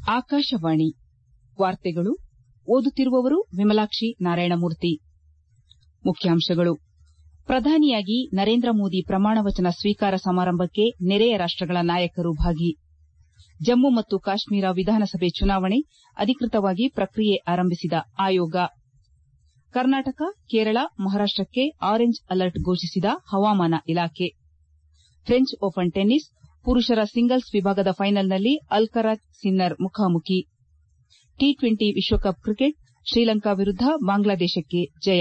ಆಕಾಶವಾಣಿ ವಾರ್ತೆಗಳು ಓದುತ್ತಿರುವವರು ವಿಮಲಾಕ್ಷಿ ನಾರಾಯಣಮೂರ್ತಿ ಮುಖ್ಯಾಂಶಗಳು ಪ್ರಧಾನಿಯಾಗಿ ನರೇಂದ್ರ ಮೋದಿ ಪ್ರಮಾಣವಚನ ಸ್ವೀಕಾರ ಸಮಾರಂಭಕ್ಕೆ ನೆರೆಯ ರಾಷ್ಟಗಳ ನಾಯಕರು ಭಾಗಿ ಜಮ್ಮು ಮತ್ತು ಕಾಶ್ಮೀರ ವಿಧಾನಸಭೆ ಚುನಾವಣೆ ಅಧಿಕೃತವಾಗಿ ಪ್ರಕ್ರಿಯೆ ಆರಂಭಿಸಿದ ಆಯೋಗ ಕರ್ನಾಟಕ ಕೇರಳ ಮಹಾರಾಷ್ಟಕ್ಕೆ ಆರೆಂಜ್ ಅಲರ್ಟ್ ಘೋಷಿಸಿದ ಹವಾಮಾನ ಇಲಾಖೆ ಫ್ರೆಂಚ್ ಓಪನ್ ಟೆನ್ನಿಸ್ ಪುರುಷರ ಸಿಂಗಲ್ಸ್ ವಿಭಾಗದ ಫೈನಲ್ನಲ್ಲಿ ಅಲ್ಕರಾಜ್ ಸಿನ್ನರ್ ಮುಖಾಮುಖಿ ಟಿ ಟ್ವೆಂಟಿ ವಿಶ್ವಕಪ್ ಕ್ರಿಕೆಟ್ ಶ್ರೀಲಂಕಾ ವಿರುದ್ದ ಬಾಂಗ್ಲಾದೇಶಕ್ಕೆ ಜಯ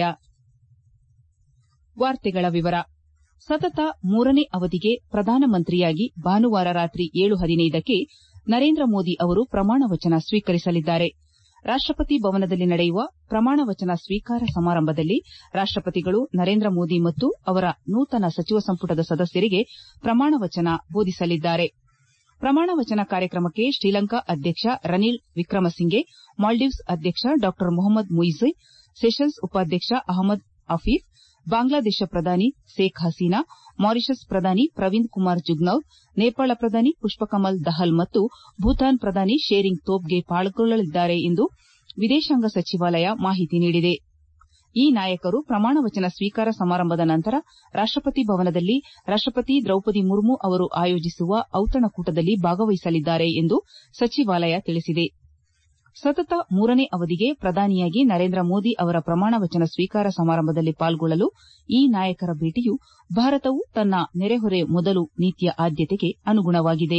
ಸತತ ಮೂರನೇ ಅವಧಿಗೆ ಪ್ರಧಾನಮಂತ್ರಿಯಾಗಿ ಭಾನುವಾರ ರಾತ್ರಿ ಏಳು ಹದಿನೈದಕ್ಕೆ ನರೇಂದ್ರ ಮೋದಿ ಅವರು ಪ್ರಮಾಣವಚನ ಸ್ವೀಕರಿಸಲಿದ್ದಾರೆ ರಾಷ್ಟಪತಿ ಭವನದಲ್ಲಿ ನಡೆಯುವ ಪ್ರಮಾಣವಚನ ಸ್ವೀಕಾರ ಸಮಾರಂಭದಲ್ಲಿ ರಾಷ್ಟಪತಿಗಳು ನರೇಂದ್ರ ಮೋದಿ ಮತ್ತು ಅವರ ನೂತನ ಸಚಿವ ಸಂಪುಟದ ಸದಸ್ಯರಿಗೆ ಪ್ರಮಾಣವಚನ ಬೋಧಿಸಲಿದ್ದಾರೆ ಪ್ರಮಾಣವಚನ ಕಾರ್ಯಕ್ರಮಕ್ಕೆ ಶ್ರೀಲಂಕಾ ಅಧ್ಯಕ್ಷ ರನಿಲ್ ವಿಕ್ರಮಸಿಂಘೆ ಮಾಲ್ಡೀವ್ಸ್ ಅಧ್ಯಕ್ಷ ಡಾ ಮೊಹಮ್ಮದ್ ಮುಯಿಜ್ ಸೆಷಲ್ಸ್ ಉಪಾಧ್ಯಕ್ಷ ಅಹಮದ್ ಅಫೀಫ್ ಬಾಂಗ್ಲಾದೇಶ ಪ್ರಧಾನಿ ಶೇಖ್ ಹಸೀನಾ ಮಾರಿಷಸ್ ಪ್ರಧಾನಿ ಪ್ರವೀಂದ್ ಕುಮಾರ್ ಜುಗ್ನೌರ್ ನೇಪಾಳ ಪ್ರಧಾನಿ ಪುಷ್ಪಕಮಲ್ ದಹಲ್ ಮತ್ತು ಭೂತಾನ್ ಪ್ರಧಾನಿ ಶೇರಿಂಗ್ ತೋಬ್ಗೆ ಪಾಲ್ಗೊಳ್ಳಲಿದ್ದಾರೆ ಎಂದು ವಿದೇಶಾಂಗ ಸಚಿವಾಲಯ ಮಾಹಿತಿ ನೀಡಿದೆ ಈ ನಾಯಕರು ಪ್ರಮಾಣವಚನ ಸ್ವೀಕಾರ ಸಮಾರಂಭದ ನಂತರ ರಾಷ್ಟಪತಿ ಭವನದಲ್ಲಿ ರಾಷ್ಟಪತಿ ದ್ರೌಪದಿ ಮುರ್ಮು ಅವರು ಆಯೋಜಿಸುವ ಔತಣಕೂಟದಲ್ಲಿ ಭಾಗವಹಿಸಲಿದ್ದಾರೆ ಎಂದು ಸಚಿವಾಲಯ ತಿಳಿಸಿದೆ ಸತತ ಮೂರನೇ ಅವಧಿಗೆ ಪ್ರಧಾನಿಯಾಗಿ ನರೇಂದ್ರ ಮೋದಿ ಅವರ ಪ್ರಮಾಣವಚನ ಸ್ವೀಕಾರ ಸಮಾರಂಭದಲ್ಲಿ ಪಾಲ್ಗೊಳ್ಳಲು ಈ ನಾಯಕರ ಭೇಟಿಯು ಭಾರತವು ತನ್ನ ನೆರೆಹೊರೆ ಮೊದಲು ನೀತಿಯ ಆದ್ಯತೆಗೆ ಅನುಗುಣವಾಗಿದೆ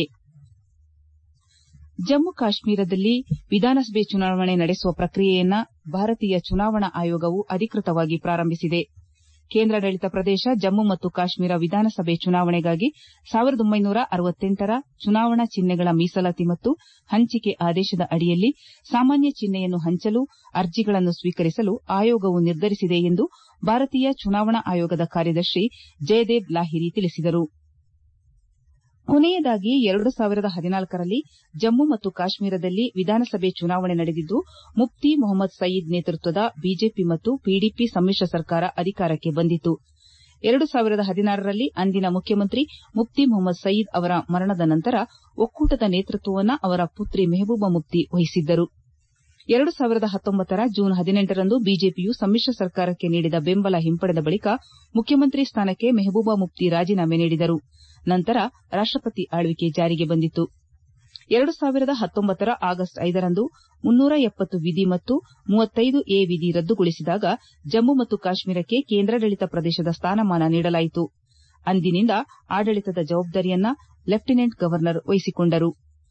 ಜಮ್ಮು ಕಾಶ್ಮೀರದಲ್ಲಿ ವಿಧಾನಸಭೆ ಚುನಾವಣೆ ನಡೆಸುವ ಪ್ರಕ್ರಿಯೆಯನ್ನು ಭಾರತೀಯ ಚುನಾವಣಾ ಆಯೋಗವು ಅಧಿಕೃತವಾಗಿ ಪ್ರಾರಂಭಿಸಿದೆ ಕೇಂದ್ರಾಡಳಿತ ಪ್ರದೇಶ ಜಮ್ಮು ಮತ್ತು ಕಾಶ್ಮೀರ ವಿಧಾನಸಭೆ ಚುನಾವಣೆಗಾಗಿ ರ ಚುನಾವಣಾ ಚಿಹ್ನೆಗಳ ಮೀಸಲಾತಿ ಮತ್ತು ಹಂಚಿಕೆ ಆದೇಶದ ಅಡಿಯಲ್ಲಿ ಸಾಮಾನ್ಯ ಚಿಹ್ನೆಯನ್ನು ಹಂಚಲು ಅರ್ಜಿಗಳನ್ನು ಸ್ವೀಕರಿಸಲು ಆಯೋಗವು ನಿರ್ಧರಿಸಿದೆ ಎಂದು ಭಾರತೀಯ ಚುನಾವಣಾ ಆಯೋಗದ ಕಾರ್ಯದರ್ಶಿ ಜಯದೇವ್ ಲಾಹಿರಿ ತಿಳಿಸಿದರು ಕೊನೆಯದಾಗಿ ಎರಡು ಸಾವಿರದ ಹದಿನಾಲ್ಕರಲ್ಲಿ ಜಮ್ಮು ಮತ್ತು ಕಾಶ್ಮೀರದಲ್ಲಿ ವಿಧಾನಸಭೆ ಚುನಾವಣೆ ನಡೆದಿದ್ದು ಮುಫ್ತಿ ಮೊಹಮ್ಮದ್ ಸಯೀದ್ ನೇತೃತ್ವದ ಬಿಜೆಪಿ ಮತ್ತು ಪಿಡಿಪಿ ಸಮ್ಮಿಶ್ರ ಸರ್ಕಾರ ಅಧಿಕಾರಕ್ಕೆ ಬಂದಿತ್ತು ಎರಡು ಸಾವಿರದ ಹದಿನಾರರಲ್ಲಿ ಅಂದಿನ ಮುಖ್ಯಮಂತ್ರಿ ಮುಫ್ತಿ ಮೊಹಮ್ಮದ್ ಸಯೀದ್ ಅವರ ಮರಣದ ನಂತರ ಒಕ್ಕೂಟದ ನೇತೃತ್ವವನ್ನು ಅವರ ಪುತ್ರಿ ಮೆಹಬೂಬಾ ಮುಫ್ತಿ ವಹಿಸಿದ್ದರು ಎರಡು ಸಾವಿರದ ಹತ್ತೊಂಬತ್ತರ ಜೂನ್ ಹದಿನೆಂಟರಂದು ಬಿಜೆಪಿಯು ಸಮ್ಮಿಶ್ರ ಸರ್ಕಾರಕ್ಕೆ ನೀಡಿದ ಬೆಂಬಲ ಹಿಂಪಡೆದ ಬಳಿಕ ಮುಖ್ಯಮಂತ್ರಿ ಸ್ಥಾನಕ್ಕೆ ಮೆಹಬೂಬಾ ಮುಫ್ತಿ ರಾಜೀನಾಮೆ ನೀಡಿದರು ನಂತರ ರಾಷ್ಟಪತಿ ಆಳ್ವಿಕೆ ಜಾರಿಗೆ ಬಂದಿತ್ತು ಎರಡು ಸಾವಿರದ ಹತ್ತೊಂಬತ್ತರ ಆಗಸ್ಟ್ ಐದರಂದು ಮುನ್ನೂರ ಎಪ್ಪತ್ತು ವಿಧಿ ಮತ್ತು ಮೂವತ್ತೈದು ಎ ವಿಧಿ ರದ್ದುಗೊಳಿಸಿದಾಗ ಜಮ್ಮು ಮತ್ತು ಕಾಶ್ಮೀರಕ್ಕೆ ಕೇಂದ್ರಾಡಳಿತ ಪ್ರದೇಶದ ಸ್ಥಾನಮಾನ ನೀಡಲಾಯಿತು ಅಂದಿನಿಂದ ಆಡಳಿತದ ಜವಾಬ್ದಾರಿಯನ್ನು ಲೆಫ್ಟಿನೆಂಟ್ ಗವರ್ನರ್ ವಹಿಸಿಕೊಂಡರು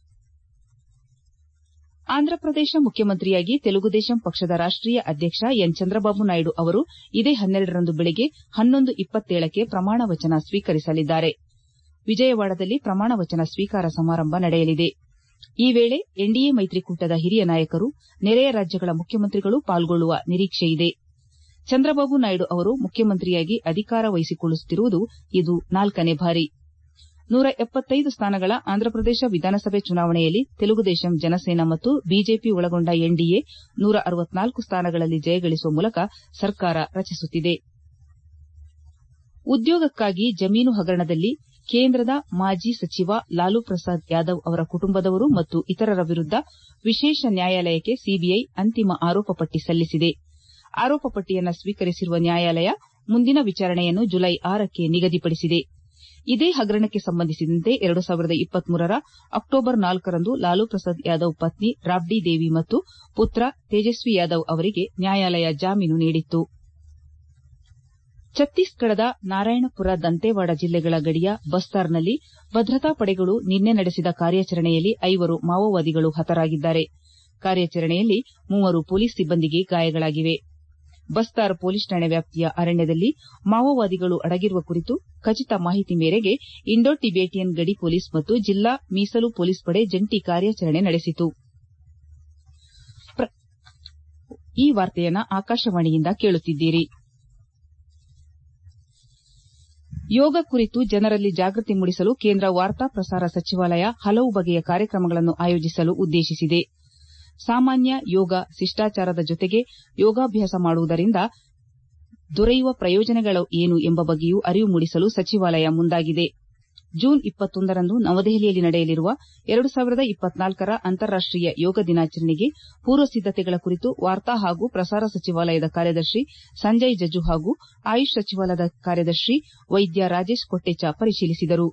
ಆಂಧ್ರಪ್ರದೇಶ ಮುಖ್ಯಮಂತ್ರಿಯಾಗಿ ತೆಲುಗುದೇಶಂ ಪಕ್ಷದ ರಾಷ್ಟೀಯ ಅಧ್ಯಕ್ಷ ಎನ್ ಚಂದ್ರಬಾಬು ನಾಯ್ಡು ಅವರು ಇದೇ ಹನ್ನೆರಡರಂದು ಬೆಳಗ್ಗೆ ಹನ್ನೊಂದು ಇಪ್ಪತ್ತೇಳಕ್ಕೆ ಪ್ರಮಾಣವಚನ ಸ್ವೀಕರಿಸಲಿದ್ದಾರೆ ವಿಜಯವಾಡದಲ್ಲಿ ಪ್ರಮಾಣವಚನ ಸ್ವೀಕಾರ ಸಮಾರಂಭ ನಡೆಯಲಿದೆ ಈ ವೇಳೆ ಎನ್ಡಿಎ ಮೈತ್ರಿಕೂಟದ ಹಿರಿಯ ನಾಯಕರು ನೆರೆಯ ರಾಜ್ಯಗಳ ಮುಖ್ಯಮಂತ್ರಿಗಳು ಪಾಲ್ಗೊಳ್ಳುವ ನಿರೀಕ್ಷೆಯಿದೆ ಚಂದ್ರಬಾಬು ನಾಯ್ಡು ಅವರು ಮುಖ್ಯಮಂತ್ರಿಯಾಗಿ ಅಧಿಕಾರ ವಹಿಸಿಕೊಳ್ಳುತ್ತಿರುವುದು ಇದು ನಾಲ್ಕನೇ ಬಾರಿ ನೂರ ಎಪ್ಪತ್ತೈದು ಸ್ಥಾನಗಳ ಆಂಧ್ರಪ್ರದೇಶ ವಿಧಾನಸಭೆ ಚುನಾವಣೆಯಲ್ಲಿ ತೆಲುಗುದೇಶಂ ಜನಸೇನಾ ಮತ್ತು ಬಿಜೆಪಿ ಒಳಗೊಂಡ ಎನ್ಡಿಎ ನೂರ ಅರವತ್ನಾಲ್ಕು ಸ್ಥಾನಗಳಲ್ಲಿ ಜಯಗಳಿಸುವ ಮೂಲಕ ಸರ್ಕಾರ ರಚಿಸುತ್ತಿದೆ ಉದ್ಯೋಗಕ್ಕಾಗಿ ಜಮೀನು ಹಗರಣದಲ್ಲಿ ಕೇಂದ್ರದ ಮಾಜಿ ಸಚಿವ ಲಾಲೂ ಪ್ರಸಾದ್ ಯಾದವ್ ಅವರ ಕುಟುಂಬದವರು ಮತ್ತು ಇತರರ ವಿರುದ್ದ ವಿಶೇಷ ನ್ಯಾಯಾಲಯಕ್ಕೆ ಸಿಬಿಐ ಅಂತಿಮ ಆರೋಪ ಪಟ್ಟಿ ಸಲ್ಲಿಸಿದೆ ಆರೋಪ ಪಟ್ಟಿಯನ್ನು ಸ್ವೀಕರಿಸಿರುವ ನ್ಯಾಯಾಲಯ ಮುಂದಿನ ವಿಚಾರಣೆಯನ್ನು ಜುಲೈ ಆರಕ್ಕೆ ನಿಗದಿಪಡಿಸಿದೆ ಇದೇ ಹಗರಣಕ್ಕೆ ಸಂಬಂಧಿಸಿದಂತೆ ಎರಡು ಸಾವಿರದ ಇಪ್ಪತ್ಮೂರರ ಅಕ್ಟೋಬರ್ ನಾಲ್ಕರಂದು ಲಾಲೂ ಪ್ರಸಾದ್ ಯಾದವ್ ಪತ್ನಿ ರಾಬ್ಡಿ ದೇವಿ ಮತ್ತು ಪುತ್ರ ತೇಜಸ್ವಿ ಯಾದವ್ ಅವರಿಗೆ ನ್ಯಾಯಾಲಯ ಜಾಮೀನು ನೀಡಿತ್ತು ಛತ್ತೀಸ್ಗಢದ ನಾರಾಯಣಪುರ ದಂತೇವಾಡ ಜಿಲ್ಲೆಗಳ ಗಡಿಯ ಬಸ್ತಾರ್ನಲ್ಲಿ ಭದ್ರತಾ ಪಡೆಗಳು ನಿನ್ನೆ ನಡೆಸಿದ ಕಾರ್ಯಾಚರಣೆಯಲ್ಲಿ ಐವರು ಮಾವೋವಾದಿಗಳು ಹತರಾಗಿದ್ದಾರೆ ಕಾರ್ಯಾಚರಣೆಯಲ್ಲಿ ಮೂವರು ಪೊಲೀಸ್ ಸಿಬ್ಬಂದಿಗೆ ಗಾಯಗಳಾಗಿವೆ ಬಸ್ತಾರ್ ಪೊಲೀಸ್ ಠಾಣೆ ವ್ಯಾಪ್ತಿಯ ಅರಣ್ಯದಲ್ಲಿ ಮಾವೋವಾದಿಗಳು ಅಡಗಿರುವ ಕುರಿತು ಖಚಿತ ಮಾಹಿತಿ ಮೇರೆಗೆ ಇಂಡೋ ಟಿಬೇಟಿಯನ್ ಗಡಿ ಪೊಲೀಸ್ ಮತ್ತು ಜಿಲ್ಲಾ ಮೀಸಲು ಪೊಲೀಸ್ ಪಡೆ ಜಂಟಿ ಕಾರ್ಯಾಚರಣೆ ನಡೆಸಿತು ಯೋಗ ಕುರಿತು ಜನರಲ್ಲಿ ಜಾಗೃತಿ ಮೂಡಿಸಲು ಕೇಂದ್ರ ವಾರ್ತಾ ಪ್ರಸಾರ ಸಚಿವಾಲಯ ಹಲವು ಬಗೆಯ ಕಾರ್ಯಕ್ರಮಗಳನ್ನು ಆಯೋಜಿಸಲು ಉದ್ದೇಶಿಸಿದೆ ಸಾಮಾನ್ಯ ಯೋಗ ಶಿಷ್ಟಾಚಾರದ ಜೊತೆಗೆ ಯೋಗಾಭ್ಯಾಸ ಮಾಡುವುದರಿಂದ ದೊರೆಯುವ ಪ್ರಯೋಜನಗಳೇನು ಎಂಬ ಬಗ್ಗೆಯೂ ಅರಿವು ಮೂಡಿಸಲು ಸಚಿವಾಲಯ ಮುಂದಾಗಿದೆ ಜೂನ್ ರಂದು ನವದೆಹಲಿಯಲ್ಲಿ ನಡೆಯಲಿರುವ ಎರಡು ಸಾವಿರದ ಇಪ್ಪತ್ನಾಲ್ಕರ ಅಂತಾರಾಷ್ಟೀಯ ಯೋಗ ದಿನಾಚರಣೆಗೆ ಪೂರ್ವ ಸಿದ್ದತೆಗಳ ಕುರಿತು ವಾರ್ತಾ ಹಾಗೂ ಪ್ರಸಾರ ಸಚಿವಾಲಯದ ಕಾರ್ಯದರ್ಶಿ ಸಂಜಯ್ ಜಜು ಹಾಗೂ ಆಯುಷ್ ಸಚಿವಾಲಯದ ಕಾರ್ಯದರ್ಶಿ ವೈದ್ಯ ರಾಜೇಶ್ ಕೊಟ್ಟೆಚ್ಚ ಪರಿಶೀಲಿಸಿದರು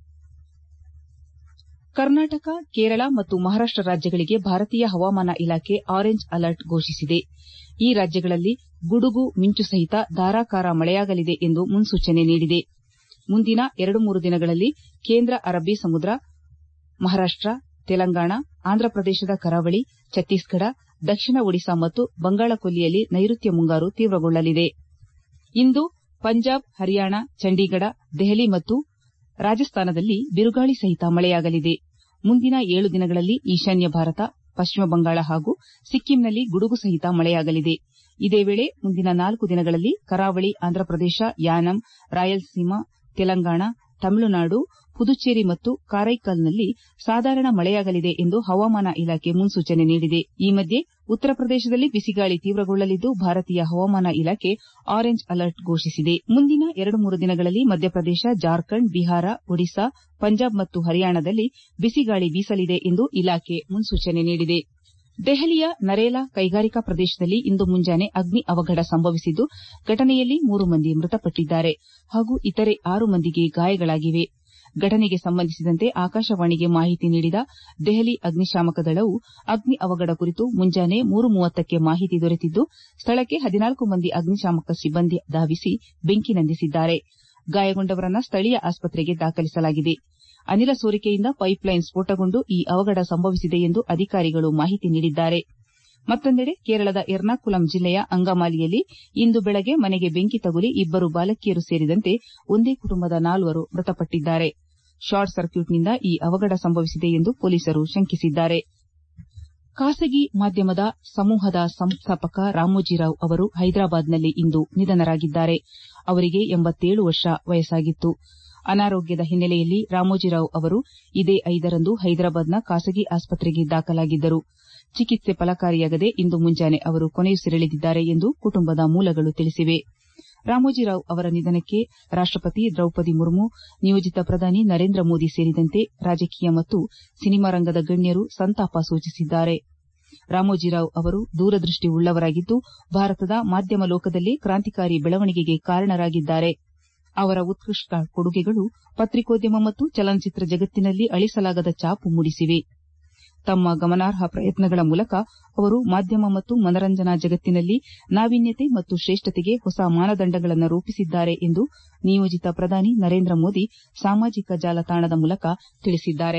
ಕರ್ನಾಟಕ ಕೇರಳ ಮತ್ತು ಮಹಾರಾಷ್ಟ ರಾಜ್ಯಗಳಿಗೆ ಭಾರತೀಯ ಹವಾಮಾನ ಇಲಾಖೆ ಆರೆಂಜ್ ಅಲರ್ಟ್ ಘೋಷಿಸಿದೆ ಈ ರಾಜ್ಯಗಳಲ್ಲಿ ಗುಡುಗು ಮಿಂಚು ಸಹಿತ ಧಾರಾಕಾರ ಮಳೆಯಾಗಲಿದೆ ಎಂದು ಮುನ್ಸೂಚನೆ ನೀಡಿದೆ ಮುಂದಿನ ಎರಡು ಮೂರು ದಿನಗಳಲ್ಲಿ ಕೇಂದ್ರ ಅರಬ್ಬಿ ಸಮುದ್ರ ಮಹಾರಾಷ್ಟ ತೆಲಂಗಾಣ ಆಂಧ್ರಪ್ರದೇಶದ ಕರಾವಳಿ ಛತ್ತೀಸ್ಗಢ ದಕ್ಷಿಣ ಒಡಿಶಾ ಮತ್ತು ಬಂಗಾಳಕೊಲ್ಲಿಯಲ್ಲಿ ನೈಋತ್ಯ ಮುಂಗಾರು ತೀವ್ರಗೊಳ್ಳಲಿದೆ ಇಂದು ಪಂಜಾಬ್ ಹರಿಯಾಣ ಚಂಡೀಗಢ ದೆಹಲಿ ಮತ್ತು ರಾಜಸ್ಥಾನದಲ್ಲಿ ಬಿರುಗಾಳಿ ಸಹಿತ ಮಳೆಯಾಗಲಿದೆ ಮುಂದಿನ ಏಳು ದಿನಗಳಲ್ಲಿ ಈಶಾನ್ಯ ಭಾರತ ಪಶ್ಚಿಮ ಬಂಗಾಳ ಹಾಗೂ ಸಿಕ್ಕಿಂನಲ್ಲಿ ಗುಡುಗು ಸಹಿತ ಮಳೆಯಾಗಲಿದೆ ಇದೇ ವೇಳೆ ಮುಂದಿನ ನಾಲ್ಕು ದಿನಗಳಲ್ಲಿ ಕರಾವಳಿ ಆಂಧ್ರಪ್ರದೇಶ ಯಾನಂ ರಾಯಲಸೀಮಾ ತೆಲಂಗಾಣ ತಮಿಳುನಾಡು ಪುದುಚೇರಿ ಮತ್ತು ಕಾರೈಕಲ್ನಲ್ಲಿ ಸಾಧಾರಣ ಮಳೆಯಾಗಲಿದೆ ಎಂದು ಹವಾಮಾನ ಇಲಾಖೆ ಮುನ್ಸೂಚನೆ ನೀಡಿದೆ ಈ ಮಧ್ಯೆ ಉತ್ತರ ಪ್ರದೇಶದಲ್ಲಿ ಬಿಸಿಗಾಳಿ ತೀವ್ರಗೊಳ್ಳಲಿದ್ದು ಭಾರತೀಯ ಹವಾಮಾನ ಇಲಾಖೆ ಆರೆಂಜ್ ಅಲರ್ಟ್ ಘೋಷಿಸಿದೆ ಮುಂದಿನ ಎರಡು ಮೂರು ದಿನಗಳಲ್ಲಿ ಮಧ್ಯಪ್ರದೇಶ ಜಾರ್ಖಂಡ್ ಬಿಹಾರ ಒಡಿಶಾ ಪಂಜಾಬ್ ಮತ್ತು ಹರಿಯಾಣದಲ್ಲಿ ಬಿಸಿಗಾಳಿ ಬೀಸಲಿದೆ ಎಂದು ಇಲಾಖೆ ಮುನ್ಸೂಚನೆ ನೀಡಿದೆ ದೆಹಲಿಯ ನರೇಲಾ ಕೈಗಾರಿಕಾ ಪ್ರದೇಶದಲ್ಲಿ ಇಂದು ಮುಂಜಾನೆ ಅಗ್ನಿ ಅವಘಡ ಸಂಭವಿಸಿದ್ದು ಘಟನೆಯಲ್ಲಿ ಮೂರು ಮಂದಿ ಮೃತಪಟ್ಟಿದ್ದಾರೆ ಹಾಗೂ ಇತರೆ ಆರು ಮಂದಿಗೆ ಗಾಯಗಳಾಗಿವೆ ಘಟನೆಗೆ ಸಂಬಂಧಿಸಿದಂತೆ ಆಕಾಶವಾಣಿಗೆ ಮಾಹಿತಿ ನೀಡಿದ ದೆಹಲಿ ಅಗ್ನಿಶಾಮಕ ದಳವು ಅಗ್ನಿ ಅವಘಡ ಕುರಿತು ಮುಂಜಾನೆ ಮೂರು ಮೂವತ್ತಕ್ಕೆ ಮಾಹಿತಿ ದೊರೆತಿದ್ದು ಸ್ಥಳಕ್ಕೆ ಹದಿನಾಲ್ಕು ಮಂದಿ ಅಗ್ನಿಶಾಮಕ ಸಿಬ್ಬಂದಿ ಧಾವಿಸಿ ಬೆಂಕಿ ನಂದಿಸಿದ್ದಾರೆ ಗಾಯಗೊಂಡವರನ್ನು ಸ್ಥಳೀಯ ಆಸ್ಪತ್ರೆಗೆ ದಾಖಲಿಸಲಾಗಿದೆ ಅನಿಲ ಸೋರಿಕೆಯಿಂದ ಪೈಪ್ಲೈನ್ ಸ್ಫೋಟಗೊಂಡು ಈ ಅವಘಡ ಸಂಭವಿಸಿದೆ ಎಂದು ಅಧಿಕಾರಿಗಳು ಮಾಹಿತಿ ನೀಡಿದ್ದಾರೆ ಮತ್ತೊಂದೆಡೆ ಕೇರಳದ ಎರ್ನಾಕುಲಂ ಜಿಲ್ಲೆಯ ಅಂಗಮಾಲಿಯಲ್ಲಿ ಇಂದು ಬೆಳಗ್ಗೆ ಮನೆಗೆ ಬೆಂಕಿ ತಗುಲಿ ಇಬ್ಬರು ಬಾಲಕಿಯರು ಸೇರಿದಂತೆ ಒಂದೇ ಕುಟುಂಬದ ನಾಲ್ವರು ಮೃತಪಟ್ಟಿದ್ದಾರೆ ಶಾರ್ಟ್ ಸರ್ಕ್ಯೂಟ್ನಿಂದ ಈ ಅವಘಡ ಸಂಭವಿಸಿದೆ ಎಂದು ಪೊಲೀಸರು ಶಂಕಿಸಿದ್ದಾರೆ ಖಾಸಗಿ ಮಾಧ್ಯಮದ ಸಮೂಹದ ಸಂಸ್ಥಾಪಕ ರಾಮೋಜಿರಾವ್ ಅವರು ಹೈದರಾಬಾದ್ನಲ್ಲಿ ಇಂದು ನಿಧನರಾಗಿದ್ದಾರೆ ಅವರಿಗೆ ವರ್ಷ ವಯಸ್ಸಾಗಿತ್ತು ಅನಾರೋಗ್ಯದ ಹಿನ್ನೆಲೆಯಲ್ಲಿ ರಾಮೋಜಿರಾವ್ ಅವರು ಇದೇ ಐದರಂದು ಹೈದರಾಬಾದ್ನ ಖಾಸಗಿ ಆಸ್ಪತ್ರೆಗೆ ದಾಖಲಾಗಿದ್ದರು ಚಿಕಿತ್ಸೆ ಫಲಕಾರಿಯಾಗದೆ ಇಂದು ಮುಂಜಾನೆ ಅವರು ಕೊನೆಯುಸಿರೆಳೆದಿದ್ದಾರೆ ಎಂದು ಕುಟುಂಬದ ಮೂಲಗಳು ತಿಳಿಸಿವೆ ರಾಮೋಜಿರಾವ್ ಅವರ ನಿಧನಕ್ಕೆ ರಾಷ್ಟಪತಿ ದ್ರೌಪದಿ ಮುರ್ಮು ನಿಯೋಜಿತ ಪ್ರಧಾನಿ ನರೇಂದ್ರ ಮೋದಿ ಸೇರಿದಂತೆ ರಾಜಕೀಯ ಮತ್ತು ಸಿನಿಮಾ ರಂಗದ ಗಣ್ಯರು ಸಂತಾಪ ಸೂಚಿಸಿದ್ದಾರೆ ರಾಮೋಜಿರಾವ್ ಅವರು ದೂರದೃಷ್ಟಿ ಉಳ್ಳವರಾಗಿದ್ದು ಭಾರತದ ಮಾಧ್ಯಮ ಲೋಕದಲ್ಲಿ ಕ್ರಾಂತಿಕಾರಿ ಬೆಳವಣಿಗೆಗೆ ಕಾರಣರಾಗಿದ್ದಾರೆ ಅವರ ಉತ್ಕೃಷ್ಟ ಕೊಡುಗೆಗಳು ಪತ್ರಿಕೋದ್ಯಮ ಮತ್ತು ಚಲನಚಿತ್ರ ಜಗತ್ತಿನಲ್ಲಿ ಅಳಿಸಲಾಗದ ಛಾಪು ಮೂಡಿಸಿವೆ ತಮ್ಮ ಗಮನಾರ್ಹ ಪ್ರಯತ್ನಗಳ ಮೂಲಕ ಅವರು ಮಾಧ್ಯಮ ಮತ್ತು ಮನರಂಜನಾ ಜಗತ್ತಿನಲ್ಲಿ ನಾವೀನ್ಯತೆ ಮತ್ತು ಶ್ರೇಷ್ಠತೆಗೆ ಹೊಸ ಮಾನದಂಡಗಳನ್ನು ರೂಪಿಸಿದ್ದಾರೆ ಎಂದು ನಿಯೋಜಿತ ಪ್ರಧಾನಿ ನರೇಂದ್ರ ಮೋದಿ ಸಾಮಾಜಿಕ ಜಾಲತಾಣದ ಮೂಲಕ ತಿಳಿಸಿದ್ದಾರೆ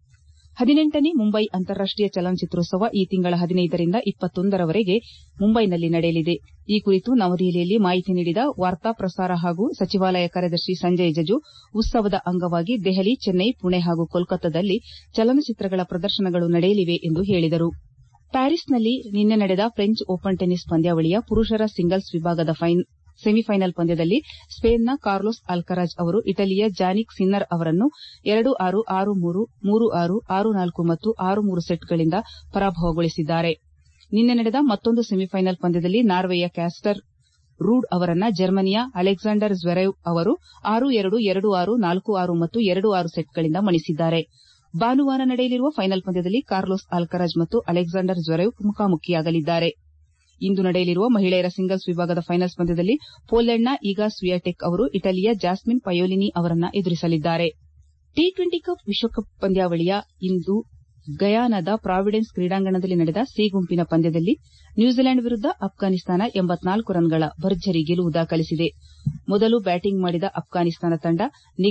ಹದಿನೆಂಟನೇ ಮುಂಬೈ ಅಂತಾರಾಷ್ಟೀಯ ಚಲನಚಿತ್ರೋತ್ಸವ ಈ ತಿಂಗಳ ಹದಿನೈದರಿಂದ ಇಪ್ಪತ್ತೊಂದರವರೆಗೆ ಮುಂಬೈನಲ್ಲಿ ನಡೆಯಲಿದೆ ಈ ಕುರಿತು ನವದೆಹಲಿಯಲ್ಲಿ ಮಾಹಿತಿ ನೀಡಿದ ವಾರ್ತಾ ಪ್ರಸಾರ ಹಾಗೂ ಸಚಿವಾಲಯ ಕಾರ್ಯದರ್ಶಿ ಸಂಜಯ್ ಜಜು ಉತ್ಸವದ ಅಂಗವಾಗಿ ದೆಹಲಿ ಚೆನ್ನೈ ಪುಣೆ ಹಾಗೂ ಕೋಲ್ಕತ್ತಾದಲ್ಲಿ ಚಲನಚಿತ್ರಗಳ ಪ್ರದರ್ಶನಗಳು ನಡೆಯಲಿವೆ ಎಂದು ಹೇಳಿದರು ಪ್ಯಾರಿಸ್ನಲ್ಲಿ ನಿನ್ನೆ ನಡೆದ ಫ್ರೆಂಚ್ ಓಪನ್ ಟೆನಿಸ್ ಪಂದ್ಯಾವಳಿಯ ಪುರುಷರ ಸಿಂಗಲ್ಸ್ ವಿಭಾಗದ ಸೆಮಿಫೈನಲ್ ಪಂದ್ಯದಲ್ಲಿ ಸ್ಪೇನ್ನ ಕಾರ್ಲೋಸ್ ಅಲ್ಕರಾಜ್ ಅವರು ಇಟಲಿಯ ಜಾನಿಕ್ ಸಿನ್ನರ್ ಅವರನ್ನು ಎರಡು ಆರು ಆರು ಮೂರು ಮೂರು ಆರು ಆರು ನಾಲ್ಕು ಮತ್ತು ಆರು ಮೂರು ಸೆಟ್ಗಳಿಂದ ಪರಾಭವಗೊಳಿಸಿದ್ದಾರೆ ನಿನ್ನೆ ನಡೆದ ಮತ್ತೊಂದು ಸೆಮಿಫೈನಲ್ ಪಂದ್ಯದಲ್ಲಿ ನಾರ್ವೆಯ ಕ್ಯಾಸ್ಟರ್ ರೂಡ್ ಅವರನ್ನ ಜರ್ಮನಿಯ ಅಲೆಕ್ಸಾಂಡರ್ ಜ್ವೆರೇವ್ ಅವರು ಆರು ಎರಡು ಎರಡು ಆರು ನಾಲ್ಕು ಆರು ಮತ್ತು ಎರಡು ಆರು ಸೆಟ್ಗಳಿಂದ ಮಣಿಸಿದ್ದಾರೆ ಭಾನುವಾರ ನಡೆಯಲಿರುವ ಫೈನಲ್ ಪಂದ್ಯದಲ್ಲಿ ಕಾರ್ಲೋಸ್ ಅಲ್ಕರಾಜ್ ಮತ್ತು ಅಲೆಕ್ಸಾಂಡರ್ ಜ್ವೆರೇವ್ ಮುಖಾಮುಖಿಯಾಗಲಿದ್ದಾರೆ ಇಂದು ನಡೆಯಲಿರುವ ಮಹಿಳೆಯರ ಸಿಂಗಲ್ಸ್ ವಿಭಾಗದ ಫೈನಲ್ಸ್ ಪಂದ್ಯದಲ್ಲಿ ಪೋಲೆಂಡ್ನ ಈಗಾ ಸ್ವಿಯಾಟೆಕ್ ಅವರು ಇಟಲಿಯ ಜಾಸ್ಮಿನ್ ಪಯೋಲಿನಿ ಅವರನ್ನ ಎದುರಿಸಲಿದ್ದಾರೆ ಟಿ ಟ್ವೆಂಟಿ ಕಪ್ ವಿಶ್ವಕಪ್ ಪಂದ್ಯಾವಳಿಯ ಇಂದು ಗಯಾನಾದ ಪ್ರಾವಿಡೆನ್ಸ್ ಕ್ರೀಡಾಂಗಣದಲ್ಲಿ ನಡೆದ ಸಿ ಗುಂಪಿನ ಪಂದ್ಯದಲ್ಲಿ ನ್ಯೂಜಿಲೆಂಡ್ ವಿರುದ್ದ ಅಫ್ಘಾನಿಸ್ತಾನ ಎಂಬತ್ನಾಲ್ಕು ರನ್ಗಳ ಭರ್ಜರಿ ಗೆಲುವು ದಾಖಲಿಸಿದೆ ಮೊದಲು ಬ್ಯಾಟಿಂಗ್ ಮಾಡಿದ ಅಫ್ಘಾನಿಸ್ತಾನ ತಂಡ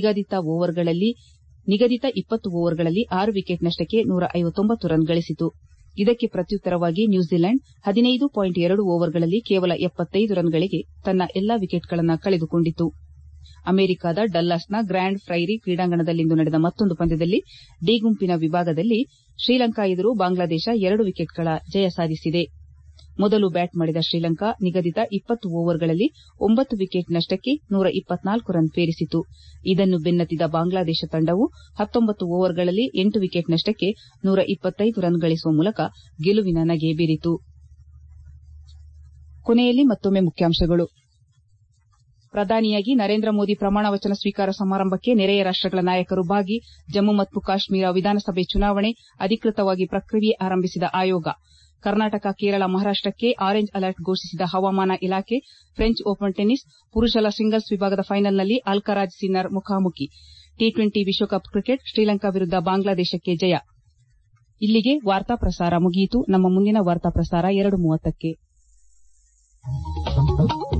ನಿಗದಿತ ಇಪ್ಪತ್ತು ಓವರ್ಗಳಲ್ಲಿ ಆರು ವಿಕೆಟ್ ನಷ್ಟಕ್ಕೆ ನೂರ ಐವತ್ತೊಂಬತ್ತು ರನ್ ಗಳಿಸಿತು ಇದಕ್ಕೆ ಪ್ರತ್ಯುತ್ತರವಾಗಿ ನ್ಯೂಜಿಲೆಂಡ್ ಹದಿನೈದು ಪಾಯಿಂಟ್ ಎರಡು ಓವರ್ಗಳಲ್ಲಿ ಕೇವಲ ಎಪ್ಪತ್ತೈದು ರನ್ಗಳಿಗೆ ತನ್ನ ಎಲ್ಲಾ ವಿಕೆಟ್ಗಳನ್ನು ಕಳೆದುಕೊಂಡಿತು ಅಮೆರಿಕದ ಡಲ್ಲಾಸ್ನ ಗ್ರ್ಯಾಂಡ್ ಫ್ರೈರಿ ಕ್ರೀಡಾಂಗಣದಲ್ಲಿಂದು ನಡೆದ ಮತ್ತೊಂದು ಪಂದ್ಯದಲ್ಲಿ ಡಿ ಗುಂಪಿನ ವಿಭಾಗದಲ್ಲಿ ಶ್ರೀಲಂಕಾ ಎದುರು ಬಾಂಗ್ಲಾದೇಶ ಎರಡು ವಿಕೆಟ್ಗಳ ಜಯ ಸಾಧಿಸಿದೆ ಮೊದಲು ಬ್ಯಾಟ್ ಮಾಡಿದ ಶ್ರೀಲಂಕಾ ನಿಗದಿತ ಇಪ್ಪತ್ತು ಓವರ್ಗಳಲ್ಲಿ ಒಂಬತ್ತು ವಿಕೆಟ್ ನಷ್ಟಕ್ಕೆ ನೂರ ಇಪ್ಪತ್ನಾಲ್ಕು ರನ್ ಪೇರಿಸಿತು ಇದನ್ನು ಬೆನ್ನತ್ತಿದ ಬಾಂಗ್ಲಾದೇಶ ತಂಡವು ಹತ್ತೊಂಬತ್ತು ಓವರ್ಗಳಲ್ಲಿ ಎಂಟು ವಿಕೆಟ್ ನಷ್ಟಕ್ಕೆ ನೂರ ಇಪ್ಪತ್ತೈದು ರನ್ ಗಳಿಸುವ ಮೂಲಕ ಗೆಲುವಿನ ನಗೆ ಬೀರಿತು ಕೊನೆಯಲ್ಲಿ ಮತ್ತೊಮ್ಮೆ ಮುಖ್ಯಾಂಶಗಳು ಪ್ರಧಾನಿಯಾಗಿ ನರೇಂದ್ರ ಮೋದಿ ಪ್ರಮಾಣ ವಚನ ಸ್ವೀಕಾರ ಸಮಾರಂಭಕ್ಕೆ ನೆರೆಯ ರಾಷ್ಟಗಳ ನಾಯಕರು ಭಾಗಿ ಜಮ್ಮು ಮತ್ತು ಕಾಶ್ಮೀರ ವಿಧಾನಸಭೆ ಚುನಾವಣೆ ಅಧಿಕೃತವಾಗಿ ಪ್ರಕ್ರಿಯೆ ಆರಂಭಿಸಿದ ಆಯೋಗ ಕರ್ನಾಟಕ ಕೇರಳ ಮಹಾರಾಷ್ಟಕ್ಕೆ ಆರೆಂಜ್ ಅಲರ್ಟ್ ಘೋಷಿಸಿದ ಹವಾಮಾನ ಇಲಾಖೆ ಫ್ರೆಂಚ್ ಓಪನ್ ಟೆನಿಸ್ ಪುರುಷರ ಸಿಂಗಲ್ಸ್ ವಿಭಾಗದ ಫೈನಲ್ನಲ್ಲಿ ಅಲ್ಕರಾಜ್ ಸಿನ್ನರ್ ಮುಖಾಮುಖಿ ಟಿ ಟ್ವೆಂಟಿ ವಿಶ್ವಕಪ್ ಕ್ರಿಕೆಟ್ ಶ್ರೀಲಂಕಾ ವಿರುದ್ಧ ಬಾಂಗ್ಲಾದೇಶಕ್ಕೆ ಜಯ ಇಲ್ಲಿಗೆ ವಾರ್ತಾ ಪ್ರಸಾರ ಮುಗಿಯಿತು ನಮ್ಮ ಮುಂದಿನ ವಾರ್ತಾ ಪ್ರಸಾರ ಎರಡು ಮೂವತ್ತಕ್ಕೆ